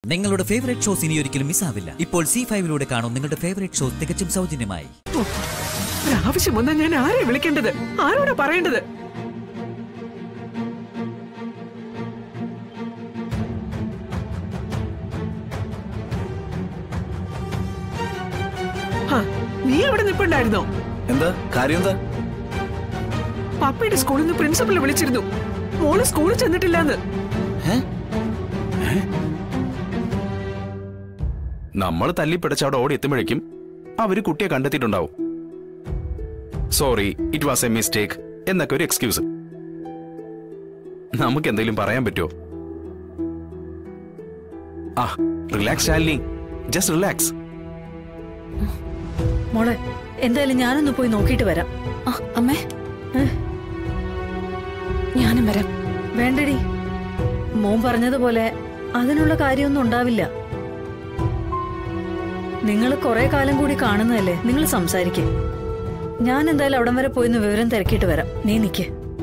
നിങ്ങളുടെ favourite shows ഇനി ഒരിക്കലും മിസ്സാവില്ല ഇപ്പോൾ സി ഫൈവിലൂടെ കാണും നിങ്ങളുടെ ഫേവറേറ്റ് ഷോസ് തികച്ചും സൗജന്യമായി ഒരാവശ്യം വന്നാൽ ഞാൻ ആരെ വിളിക്കേണ്ടത് ആരോടാ പറയേണ്ടത് ആ, നീ അവിടെ നിൽപ്പുണ്ടായിരുന്നോ എന്താ കാര്യം എന്താ പപ്പയുടെ സ്കൂളിൽ നിന്ന് പ്രിൻസിപ്പൽ വിളിച്ചിരുന്നു മോള് സ്കൂളിൽ ചെന്നിട്ടില്ലെന്ന് നമ്മൾ തല്ലിപ്പിടച്ച് അവിടെ ഓടി എത്തുമ്പോഴേക്കും അവര് കുട്ടിയെ കണ്ടെത്തിയിട്ടുണ്ടാവും sorry it was a mistake എന്നൊക്കെ ഒരു എക്സ്ക്യൂസ് നമുക്ക് എന്തെങ്കിലും പറയാൻ പറ്റുമോ ആ റിലാക്സ് ശാലിനി ജസ്റ്റ് റിലാക്സ് മോളെ എന്തായാലും ഞാനൊന്ന് പോയി നോക്കിയിട്ട് വരാം ആ, അമ്മേ ഞാനും വരാം വേണ്ടടി മോൻ പറഞ്ഞതുപോലെ അതിനുള്ള കാര്യമൊന്നും ഉണ്ടാവില്ല നിങ്ങൾ കുറെ കാലം കൂടി കാണുന്നതല്ലേ നിങ്ങൾ സംസാരിക്കേ ഞാൻ എന്തായാലും അവിടം വരെ പോയിന്ന് വിവരം തിരക്കിയിട്ട് വരാം നീ നിക്ക്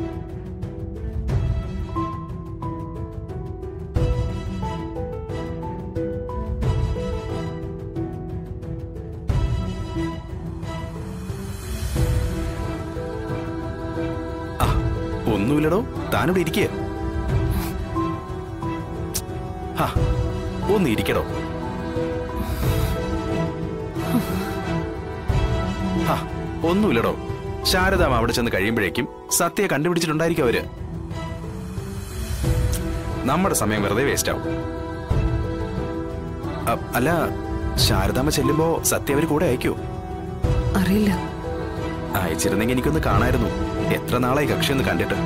ആ ഒന്നുമില്ലടോ താനിവിടെ ഇരിക്കുക ഹാ ഒന്ന് ഇരിക്കടോ ഹാ ഒന്നുമില്ലടോ ശാരദാമ അവിടെ ചെന്ന് കഴിയുമ്പോഴേക്കും സത്യയെ കണ്ടുപിടിച്ചിട്ടുണ്ടായിരിക്കും അവര് നമ്മുടെ സമയം വെറുതെ വേസ്റ്റ് ആവും അ- അല്ല ശാരദാമ്മ ചെല്ലുമ്പോ സത്യ അവര് കൂടെ അയക്കോ അറിയില്ല അയച്ചിരുന്നെങ്കിൽ എനിക്കൊന്ന് കാണായിരുന്നു എത്ര നാളായി കക്ഷി ഒന്ന് കണ്ടിട്ട്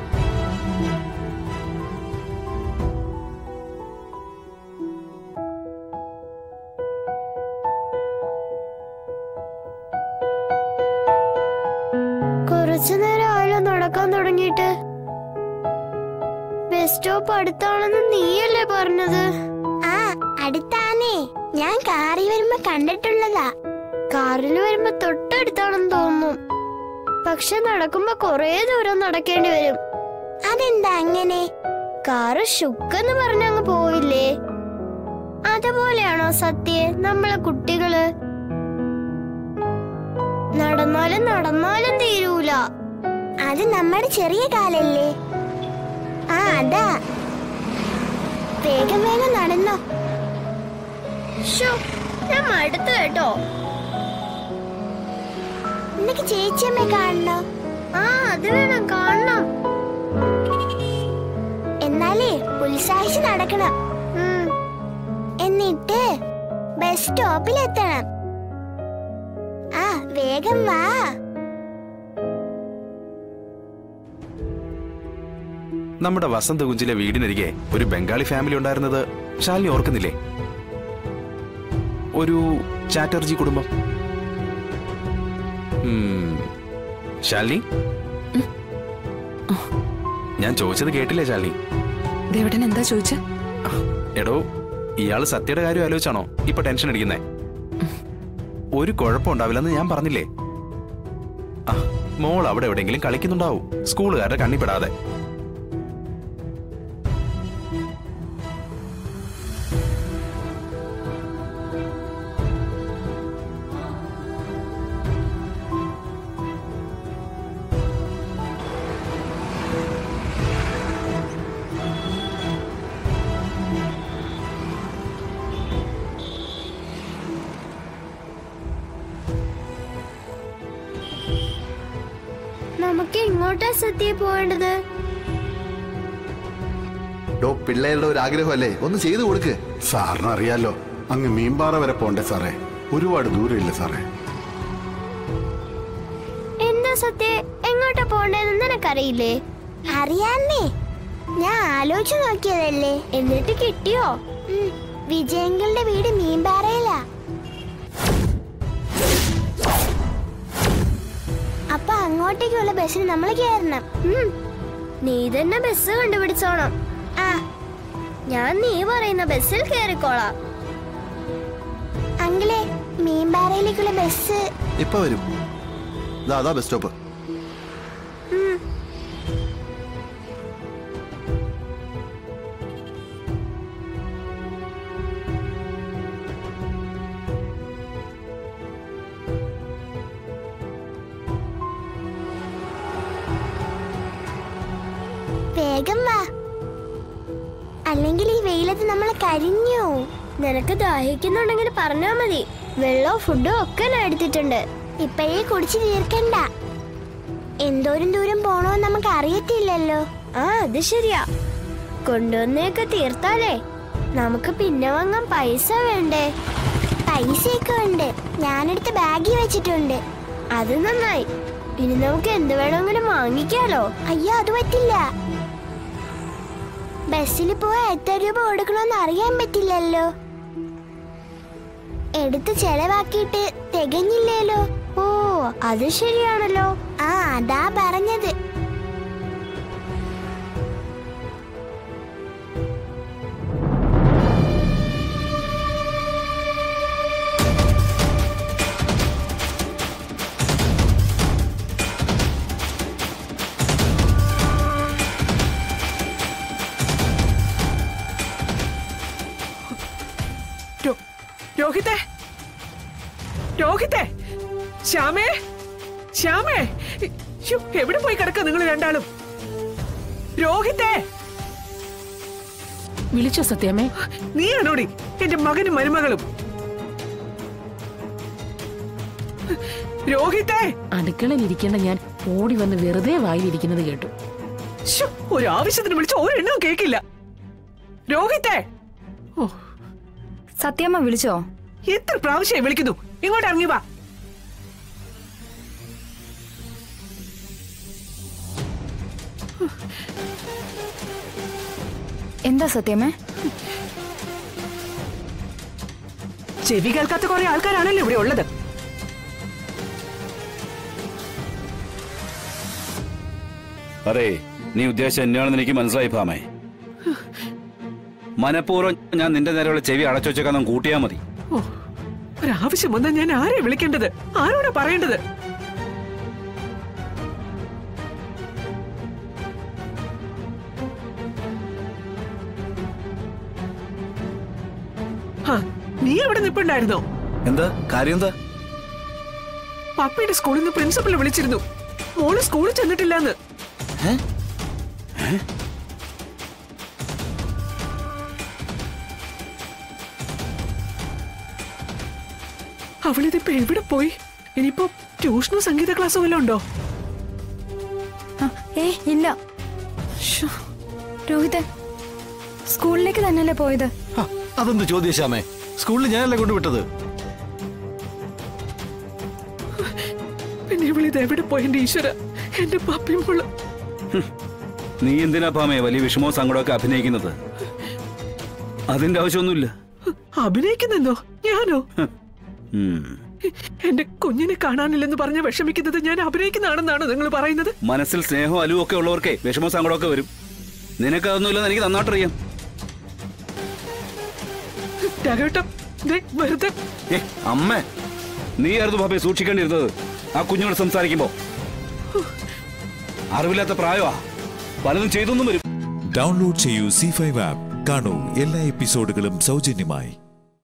കുറച്ചു നേരം ആയല്ലോ നടക്കാൻ തുടങ്ങിയിട്ട് ബസ് സ്റ്റോപ്പ് അടുത്താണെന്ന് നീയല്ലേ പറഞ്ഞത് ആ അടുത്താനേ ഞാൻ കാറിൽ വരുമ്പോ കണ്ടിട്ടുള്ളതാ കാറിൽ വരുമ്പോ തൊട്ടടുത്താണെന്ന് തോന്നുന്നു പക്ഷെ നടക്കുമ്പോ കൊറേ ദൂരം നടക്കേണ്ടി വരും അതെന്താ അങ്ങനെ കാറ് ഷുക്കെന്ന് പറഞ്ഞ അങ്ങ് പോവില്ലേ അതുപോലെയാണോ സത്യെ നമ്മളെ കുട്ടികള് നടന്നാലും നടന്നാലും തീരൂല അത് നമ്മുടെ ചെറിയ കാലല്ലേ ആ അതാ വേഗം വേഗം നടന്നോ ശോ, ഞാൻ മടുത്തു കേട്ടോ നിനക്ക് ചേച്ചിയമ്മ കാണണോ ആ അത് വേണം കാണണം എന്നാലേ ഉത്സാഹിച്ച് നടക്കണം ഉം. എന്നിട്ട് ബസ് സ്റ്റോപ്പിൽ എത്തണം ആ വേഗം വാ നമ്മുടെ വസന്തകുഞ്ചിലെ വീടിനരികെ ഒരു ബംഗാളി ഫാമിലി ഉണ്ടായിരുന്നത് ശാലിനി ഓർക്കുന്നില്ലേ ഒരു ചാറ്റർജി കുടുംബം ഉം. ശാലിനി ഞാൻ ചോദിച്ചത് കേട്ടില്ലേ ശാലിനി ദേവട്ടൻ എന്താ ചോദിച്ച എടോ ഇയാള് സത്യയുടെ കാര്യം ആലോചിച്ചാണോ ഇപ്പൊ ടെൻഷൻ അടിക്കുന്നേ ഒരു കുഴപ്പമുണ്ടാവില്ലെന്ന് ഞാൻ പറഞ്ഞില്ലേ ആ മോൾ അവിടെ എവിടെയെങ്കിലും കളിക്കുന്നുണ്ടാവും സ്കൂളുകാരുടെ കണ്ണിപ്പെടാതെ നമുക്ക് എങ്ങോട്ടാ സത്യ പോവേണ്ടത് ഡോ പിള്ളേരുടെ ഒരു ആഗ്രഹമല്ലേ ഒന്ന് ചെയ്തു കൊടുക്ക് സാറിന് അറിയാലോ അങ്ങ് മീൻപാറ വരെ പോണ്ടേ സാറേ ഒരുപാട് ദൂരമില്ല സാറേ എന്താ സത്യ എങ്ങോട്ടാ പോണ്ടേന്ന് നിനക്കറിയില്ലേ അറിയാന്നേ ഞാൻ ആലോചിച്ചു നോക്കിയതല്ലേ എന്നിട്ട് കിട്ടിയോ ഉം, വിജയങ്ങളുടെ വീട് മീൻപാറയിലാ അപ്പൊ അങ്ങോട്ടേക്കുള്ള ബസ്സിന് നമ്മൾ കയറണം ഉം. നീ തന്നെ ബസ് കണ്ടുപിടിച്ചോണം ആ ഞാൻ നീ പറയുന്ന ബസ്സിൽ കയറിക്കോളാം അങ്കിളെ മീൻപാറയിലേക്കുള്ള ബസ് ഇപ്പൊ വരും ഇതാ അതാ ബസ് സ്റ്റോപ്പ് വേഗം വാ അല്ലെങ്കിൽ ഈ വെയിലത്ത് നമ്മൾ കരിഞ്ഞു നിനക്ക് ദാഹിക്കുന്നുണ്ടെങ്കിൽ പറഞ്ഞാ മതി വെള്ളവും ഫുഡും ഒക്കെ ഞാൻ എടുത്തിട്ടുണ്ട് ഇപ്പോഴേ കുടിച്ച് തീർക്കണ്ട എന്തോരം ദൂരം പോണോന്ന് നമുക്ക് അറിയത്തില്ലല്ലോ ആ അത് ശരിയാ കൊണ്ടുവന്നേക്ക് തീർത്താലേ നമുക്ക് പിന്നെ വാങ്ങാൻ പൈസ വേണ്ടേ പൈസയൊക്കെ ഉണ്ട് ഞാനെടുത്ത് ബാഗിൽ വെച്ചിട്ടുണ്ട് അത് നന്നായി ഇനി നമുക്ക് എന്ത് വേണമെങ്കിലും വാങ്ങിക്കാലോ അയ്യോ അത് പറ്റില്ല ബസ്സിൽ പോവാൻ എത്ര രൂപ കൊടുക്കണമെന്ന് അറിയാൻ പറ്റില്ലല്ലോ എടുത്ത് ചെലവാക്കിയിട്ട് തികഞ്ഞില്ലേലോ ഓ അത് ശരിയാണല്ലോ ആ അതാ പറഞ്ഞത് രോ- രോഹിത്തെ രോഹിത്തെ ശ്യാമേ ശ്യാമേ ശ്ശോ, എവിടെ പോയി കിടക്ക നിങ്ങൾ രണ്ടാളും രോഹിത്തെ വിളിച്ചോ സത്യമേ നീയാണോടി എന്റെ മകനും മരുമകളും രോഹിത്തെ അടുക്കളയിൽ ഇരിക്കേണ്ട ഞാൻ ഓടി വന്ന് വെറുതെ വായിലിരിക്കുന്നത് കേട്ടു ശ്ശോ, ഒരു ആവശ്യത്തിന് വിളിച്ച ഒരെണ്ണവും കേക്കില്ല രോഹിത്തെ ഓ സത്യമ്മ വിളിച്ചോ എത്ര പ്രാവശ്യമായി വിളിക്കുന്നു ഇങ്ങോട്ട് ഇറങ്ങി വാ എന്താ സത്യമേ ചെവി കേൾക്കാത്ത കുറെ ആൾക്കാരാണല്ലോ ഇവിടെ ഉള്ളത് അറേ നീ ഉദ്ദേശിച്ച എന്നെയാണെന്ന് എനിക്ക് മനസ്സിലായി ഭാമേ മനഃപൂർവ്വം ഞാൻ നിന്റെ നേരെയുള്ള ചെവി അടച്ചു വെച്ചേക്കാൻ കൂട്ടിയാ മതി ഓ ഒരാവശ്യം വന്നാൽ ഞാൻ ആരെ വിളിക്കേണ്ടത് ആരോടാ പറയേണ്ടത് ആ, നീ അവിടെ നിപ്പുണ്ടായിരുന്നോ എന്താ കാര്യം എന്താ പപ്പയുടെ സ്കൂളിൽ നിന്ന് പ്രിൻസിപ്പൽ വിളിച്ചിരുന്നു മോള് സ്കൂളിൽ ചെന്നിട്ടില്ലെന്ന് അവളിതിപ്പോ എവിടെ പോയി ഇനിയിപ്പോ ട്യൂഷനോ സംഗീത ക്ലാസ്സോ വല്ലതും ഉണ്ടോ ആ, ഏ ഇല്ല ശ്ശോ, രോഹിത്തെ സ്കൂളിലേക്ക് തന്നെയല്ലേ പോയത് അതെന്ത് ചോദ്യശാമേ സ്കൂളിൽ ഞാനല്ലേ കൊണ്ടുവിട്ടത് പിന്നെ ഇവളിത് എവിടെ പോയി എന്റെ ഈശ്വര എന്റെ പപ്പയും മോള് നീ എന്തിനാ ഭാമേ വലിയ വിഷമവും സങ്കടമൊക്കെ അഭിനയിക്കുന്നത് അതിന്റെ ആവശ്യമൊന്നുമില്ല അഭിനയിക്കുന്നെന്നോ ഞാനോ ഉം. എന്റെ കുഞ്ഞിനെ കാണാനില്ലെന്ന് പറഞ്ഞ് വിഷമിക്കുന്നത് ഞാൻ അഭിനയിക്കുന്നതാണെന്നാണോ നിങ്ങൾ പറയുന്നത് മനസ്സിൽ സ്നേഹവും അലുവും ഒക്കെ ഉള്ളവർക്കേ വിഷമവും സങ്കടമൊക്കെ വരും നിനക്കതൊന്നുമില്ലെന്ന് എനിക്ക് നന്നായിട്ടറിയാം രാഘവട്ടം ദേ, വെറുതെ ഏ അമ്മ നീ ആയിരുന്നു ഭാബയെ സൂക്ഷിക്കേണ്ടിയിരുന്നത് ആ കുഞ്ഞുങ്ങൾ സംസാരിക്കുമ്പോ അറിവില്ലാത്ത പ്രായമാ പലതും ചെയ്തൊന്നും വരും ഡൗൺലോഡ് ചെയ്യൂ സി ഫൈവ് ആപ്പ് കാണൂ എല്ലാ എപ്പിസോഡുകളും സൗജന്യമായി